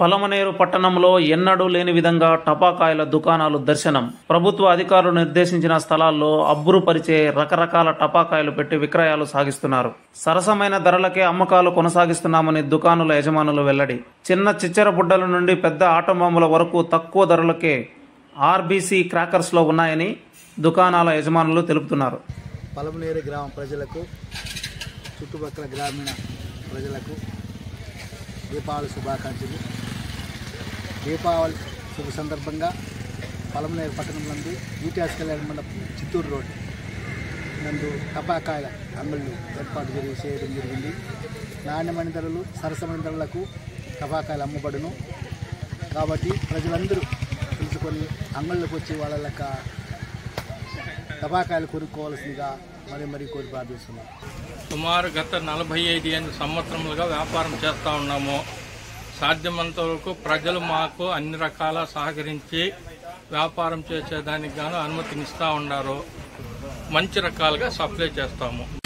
పలమనేరు పట్టణంలో ఎన్నడూ లేని విధంగా టపాకాయల దుకాణాలు దర్శనం ప్రభుత్వ అధికారులు నిర్దేశించిన స్థలాల్లో అబ్బురుపరిచే రకరకాల టపాకాయలు పెట్టి విక్రయాలు సాగిస్తున్నారు సరసమైన ధరలకే అమ్మకాలు కొనసాగిస్తున్నామని దుకాణుల యజమానులు వెల్లడి చిన్న చిచ్చర బుడ్డల నుండి పెద్ద ఆటంబాంబుల వరకు తక్కువ ధరలకే ఆర్బీసీ క్రాకర్స్లో ఉన్నాయని దుకాణాల యజమానులు తెలుపుతున్నారు పలమనేరు గ్రామ ప్రజలకు చుట్టుపక్కల గ్రామీణ ప్రజలకు దీపావళి శుభాకాంక్షలు దీపావళి శుభ సందర్భంగా పలమనేరు పట్టణం నందు యూటీఎస్ కళ్యాణ మండపం చిత్తూరు రోడ్ నందు టపాకాయల అంగళ్ళు ఏర్పాటు జరిగి చేయడం జరిగింది నాణ్యమైన ధరలు సరసమైన ధరలకు టపాకాయలు అమ్మబడును కాబట్టి ప్రజలందరూ తెలుసుకొని అంగళ్ళకు వచ్చి వాళ్ళ లెక్క టపాకాయలు కొనుక్కోవాల్సిందిగా మరీ మరీ కోరి ప్రార్థిస్తున్నాం సుమారు గత నలభై ఐదు ఎనిమిది సంవత్సరములుగా వ్యాపారం చేస్తూ ఉన్నాము సాధ్యమంత వరకు ప్రజలు మాకు అన్ని రకాల సహకరించి వ్యాపారం చేసేదానికి గాను అనుమతినిస్తూ ఉన్నారు మంచి రకాలుగా సప్లై చేస్తాము